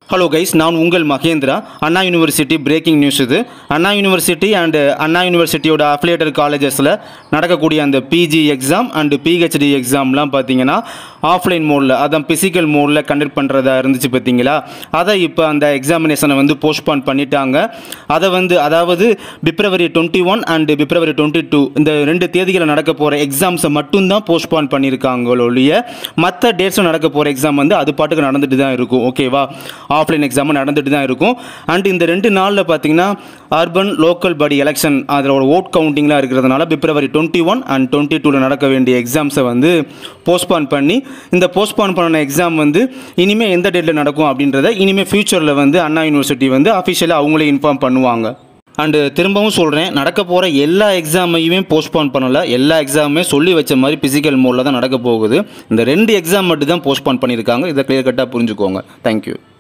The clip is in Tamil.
ஹலோ கைஸ் நான் உங்கள் Mahendra Anna university breaking news இது அண்ணா யூனிவர்சிட்டி அண்ட் அண்ணா யூனிவர்சிட்டியோட அஃபிலியேட்டட் காலேஜஸில் நடக்கக்கூடிய அந்த பிஜி எக்ஸாம் அண்ட் பிஹெச்டி எக்ஸாம்லாம் பார்த்தீங்கன்னா ஆஃப்லைன் மோடில் அதான் பிசிக்கல் மோடில் கண்டக்ட் பண்ணுறதா இருந்துச்சு பார்த்தீங்களா அதை இப்போ அந்த எக்ஸாமினேஷனை வந்து போஸ்ட்பான் பண்ணிட்டாங்க அதை வந்து அதாவது February twenty one and February twenty two இந்த ரெண்டு தேதிகளில் நடக்க போகிற எக்ஸாம்ஸை மட்டும்தான் போஸ்ட்பான் பண்ணியிருக்காங்க ஒழிய மற்ற டேட்ஸில் நடக்க போகிற எக்ஸாம் வந்து அது பாட்டுக்கு நடந்துட்டு தான் இருக்கும் ஓகேவா ஆஃப்லைன் எக்ஸாம் நடந்துட்டு தான் இருக்கும் அண்ட் இந்த ரெண்டு நாளில் பார்த்தீங்கன்னா அர்பன் லோக்கல் பாடி எலெக்ஷன் அதோட ஓட் கவுண்டிங்லாம் இருக்கிறதுனால February twenty one and twenty டூவில் நடக்க வேண்டிய எக்ஸாம்ஸை வந்து போஸ்ட்பான் பண்ணி இந்த போஸ்ட்பான் பண்ண எக்ஸாம் வந்து இனிமேல் எந்த டேட்டில் நடக்கும் அப்படின்றத இனிமேல் ஃப்யூச்சரில் வந்து அண்ணா யூனிவர்சிட்டி வந்து அஃபிஷியலாக அவங்களே இன்ஃபார்ம் பண்ணுவாங்க அண்டு திரும்பவும் சொல்கிறேன் நடக்க போகிற எல்லா எக்ஸாமையுமே போஸ்ட்பான் பண்ணலை எல்லா எக்ஸாமுமே சொல்லி வச்ச மாதிரி பிசிக்கல் மோடில் தான் நடக்க போகுது இந்த ரெண்டு எக்ஸாம் மட்டும் தான் போஸ்ட்பான் பண்ணியிருக்காங்க இதை கிளியர் கட்டாக புரிஞ்சுக்கோங்க தேங்க்யூ